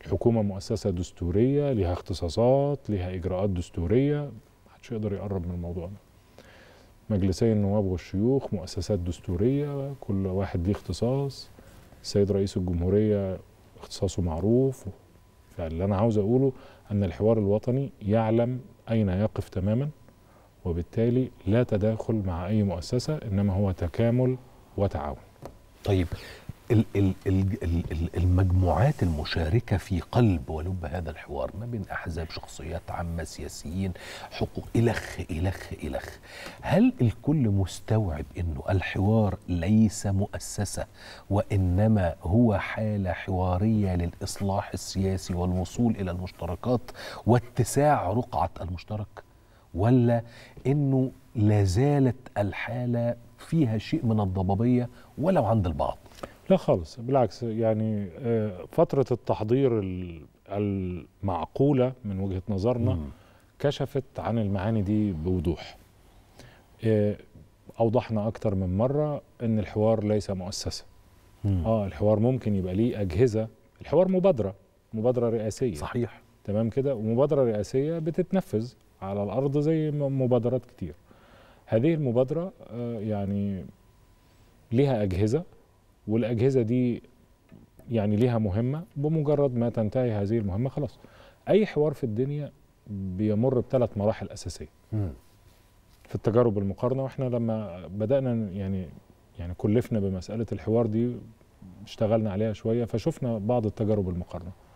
الحكومه مؤسسه دستوريه ليها اختصاصات ليها اجراءات دستوريه محدش يقدر يقرب من الموضوع ده مجلسي النواب والشيوخ مؤسسات دستوريه كل واحد ليه اختصاص السيد رئيس الجمهوريه اختصاصه معروف فاللي انا عاوز اقوله ان الحوار الوطني يعلم اين يقف تماما وبالتالي لا تداخل مع اي مؤسسه انما هو تكامل وتعاون طيب ال ال ال ال ال المجموعات المشاركة في قلب ولب هذا الحوار ما بين أحزاب شخصيات عامة سياسيين حقوق إلخ إلخ إلخ هل الكل مستوعب أنه الحوار ليس مؤسسة وإنما هو حالة حوارية للإصلاح السياسي والوصول إلى المشتركات واتساع رقعة المشترك ولا أنه لازالت الحالة فيها شيء من الضبابية ولو عند البعض لا خالص بالعكس يعني آه، فترة التحضير ال- المعقولة من وجهة نظرنا مم. كشفت عن المعاني دي بوضوح آه، أوضحنا أكتر من مرة أن الحوار ليس مؤسسة مم. آه الحوار ممكن يبقى ليه أجهزة الحوار مبادرة مبادرة رئاسية صحيح تمام كده ومبادرة رئاسية بتتنفذ على الأرض زي م- مبادرات كتير هذه المبادرة آه، يعني ليها أجهزة والأجهزة دي يعني ليها مهمة بمجرد ما تنتهي هذه المهمة خلاص أي حوار في الدنيا بيمر بثلاث مراحل أساسية مم. في التجارب المقارنة واحنا لما بدأنا يعني يعني كلفنا بمسألة الحوار دي اشتغلنا عليها شوية فشفنا بعض التجارب المقارنة